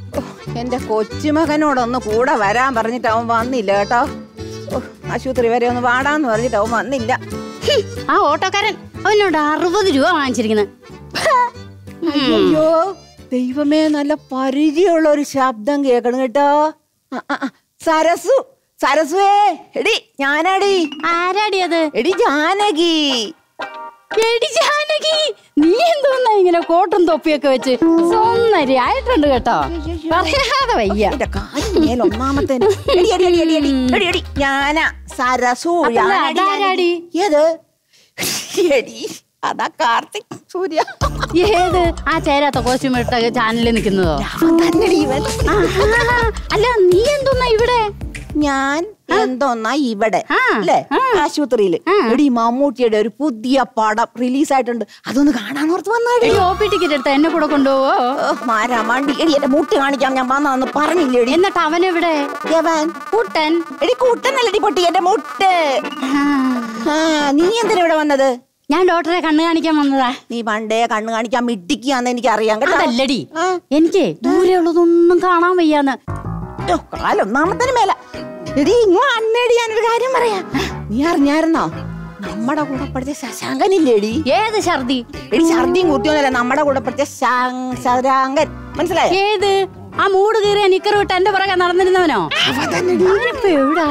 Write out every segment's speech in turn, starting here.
ഓ, എന്റെ കൊച്ചുമകനോടൊന്ന് കൂടെ വരാൻ പറഞ്ഞിട്ട് അവൻ വന്നില്ല കേട്ടോ ഓ, ആശുപത്രി വരെ ഒന്ന് വാടാന്ന് പറഞ്ഞിട്ട് അവൻ വന്നില്ല ഹും, ആ ഓട്ടോക്കാരൻ അവനോട് അറുപത് രൂപ വാങ്ങിച്ചിരിക്കുന്നത് അയ്യോ ദൈവമേ നല്ല പരിചയമുള്ള ഒരു ശബ്ദം കേൾക്കണം കേട്ടോ ആ, ആ, ആ, സരസു സരസുവേ എടി ഞാനാടി ആരാടി അത് എടി ജാനകി എടി ജാനകി നീ എന്തോന്നാ ഇങ്ങനെ കോട്ടും തൊപ്പിയൊക്കെ വെച്ച് സൊന്നരി ആയിട്ടുണ്ട് കേട്ടോ പറയാതെ വയ്യ എന്റെ കാലിന് മേൽ ഒന്നാമത്തെ എടി, എടി, എടി, എടി, എടി, എടി, എടി, ഞാനാ സരസു അപ്പൊ ഞാനാടി, അതാരാടി? ഞാനാടി. ഏത് എടി അതാ കാർത്തിക് സൂര്യ ഏത് ആ ചേരാത്ത കോസ്റ്റ്യൂം ഇട്ട ചാനലിൽ നിൽക്കുന്നതോ അവൻ തന്നെടി ഇവൻ ആഹാ. അല്ല നീ എന്തോന്നാ ഇവിടെ ഞാൻ എന്തോന്നാ ഇവിടെ ആ, അല്ലേ ആ. ആശുപത്രിയില് ആ. എടി മമ്മൂട്ടിയുടെ ഒരു പുതിയ പടം റിലീസ് ആയിട്ടുണ്ട് അതൊന്ന് കാണാനോർത്ത് വന്നാടി എടി ഒ പി ടിക്കറ്റ് എടുത്ത എന്നെ കൂടെ കൊണ്ടുപോവോ മാരാ മണ്ടി എടി എന്റെ മുട്ടി കാണിക്കാൻ ഞാൻ വന്നാന്ന് പറഞ്ഞില്ലേടി എന്നിട്ട് അവനെവിടെ യവൻ കൂട്ടൻ എടി കൂട്ടനല്ലടി പൊട്ടി എന്റെ മുട്ട് ആ. ആ നീ എന്തിനാ ഇവിടെ വന്നത് ഞാൻ ഡോക്ടറെ കണ്ണു കാണിക്കാൻ വന്നതാ നീ പണ്ടേ കണ്ണു കാണിക്കാൻ മിട്ടിക്കാന്ന് എനിക്ക് അറിയാം കേട്ടോ അതല്ലടി ആ. എനിക്ക് ദൂരെയുള്ളതൊന്നും കാണാൻ വയ്യാന്ന് ഓ, കാലൊന്നാമത്തിന് മേല എടി ഇങ്ങോ അന്നേടി ഞാനൊരു കാര്യം പറയാം നീ അറിഞ്ഞായിരുന്നോ നമ്മുടെ കൂടെ പഠിച്ച ശശാങ്കനില്ലേടി ഏത് ഛർദി എടി ഛർദിയും കുത്തിയൊന്നുമല്ല നമ്മുടെ കൂടെ പഠിച്ച ശാ- ശരാങ്കൻ മനസ്സിലായോ ഏത് ആ മൂട് കീറിയ നിക്കർ വിട്ട് എന്റെ പുറകെ നടന്നിരുന്നവനോ അവനിപ്പോ എവിടാ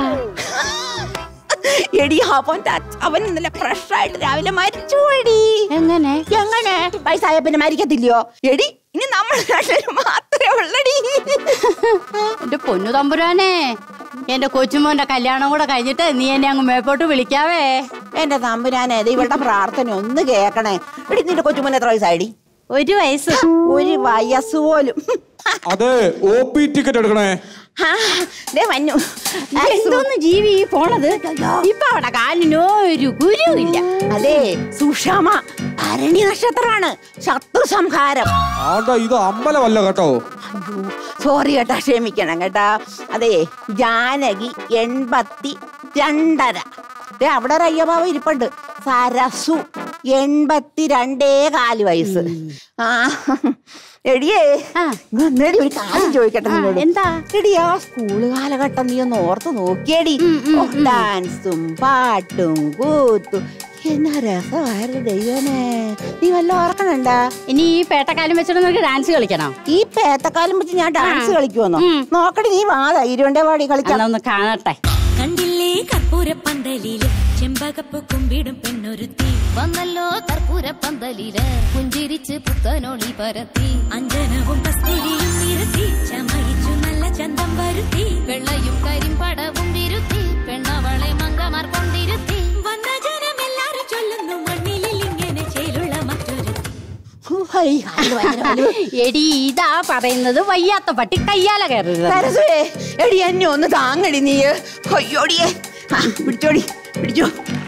എടി അവൻ അവൻ ഇന്നലെ ഫ്രഷ് ആയിട്ട് രാവിലെ മരിച്ചു പോയടി എങ്ങനെ എങ്ങനെ വയസ്സായ പിന്നെ മരിക്കത്തില്ലയോ എടി ഇനി നമ്മൾ രണ്ടുപേരും മാത്രമേ ഉള്ളടി എന്റെ പൊന്നു തമ്പുരാനെ എന്റെ കൊച്ചുമോന്റെ കല്യാണം കൂടെ കഴിഞ്ഞിട്ട് നീ എന്നെ അങ്ങ് മേപ്പോട്ട് വിളിക്കാവേ എന്റെ തമ്പുരാനെ ദേ ഇവളുടെ പ്രാർത്ഥന ഒന്ന് കേക്കണേ എടി നിന്റെ കൊച്ചുമോൻ എത്ര വയസ്സായിടി ഒരു വയസ്സ് ഒരു വയസ്സ് പോലും അതെ ഒ പി ടിക്കറ്റ് എടുക്കണേ ആ, ദേ വന്നു എന്തോന്ന് ജീവി ഈ പോണത് ഇപ്പൊ അവിടെ കാലിനോ ഒരു ഗുരുവില്ല അതെ സുഷമ ഭരണി നക്ഷത്രമാണ് ശത്രു സംഹാരം ആണ്ടാ ഇത് അമ്പലമല്ല കേട്ടോ സോറി കേട്ടാ ക്ഷമിക്കണം കേട്ടാ അതെ ജാനകി എൺപത്തി രണ്ടര ദേ അവിടെ ഒരു അയ്യമാവ് ഇരിപ്പുണ്ട് സരസു എൺപത്തി രണ്ടേ കാല് വയസ്സ് ആ എടിയേ ആ. ഇങ്ങ് വന്നേടി ഒരു കാര്യം ചോദിക്കട്ടെ ആ, നിന്നോട് എന്താ? എടി ആ സ്കൂള് കാലഘട്ടം നീ ഒന്ന് ഓർത്ത് നോക്കിയടി ഓ, ഡാൻസും പാട്ടും കൂത്തും എന്നാ രസമായിരുന്നു ദൈവമേ നീ വല്ല ഓർക്കണണ്ടാ ഇനി ഈ പേട്ടക്കാലം വെച്ചിട്ട് നിനക്ക് ഡാൻസ് കളിക്കണം ഈ പേത്തക്കാലം വെച്ച് ഞാൻ ഡാൻസ് കളിക്കുമെന്നോ ഉം. നോക്കടി നീ വാ ധൈര്യണ്ടേ പാടി കളിക്കാം എന്നാ ഒന്ന് കാണട്ടെ കണ്ടില്ലേ കർപ്പൂരപ്പന്തലില് ചെമ്പകപ്പ് കുമ്പിടും പെണ്ണൊരുത്തി വന്നല്ലോ കർപ്പൂര പന്തലില് പുഞ്ചിരിച്ച് പുത്തനൊളി പരത്തി അഞ്ജനവും കസ്തൂരിയും നിരത്തി ചമയിച്ചു നല്ല ചന്തം വരുത്തി വെള്ളയും കരിമ്പടവും വിരുത്തി പെണ്ണവളെ മങ്കമാർ കൊണ്ടിരുത്തി വന്ന ജനം എല്ലാരും ചൊല്ലുന്നു മണ്ണിലിൽ ഇങ്ങനെ ചേലുള്ള മറ്റൊരു ഹൈ, കാല് ഭയങ്കര വലിവ്. എടി ഇതാ പറയുന്നത് വയ്യാത്ത പട്ടി കയ്യാല കയറരുത് സരസുവേ, എടി എന്നെ ഒന്ന് താങ്ങടി നീ അയ്യോടിയേ ആ, പിടിച്ചോടി പിടിച്ചോ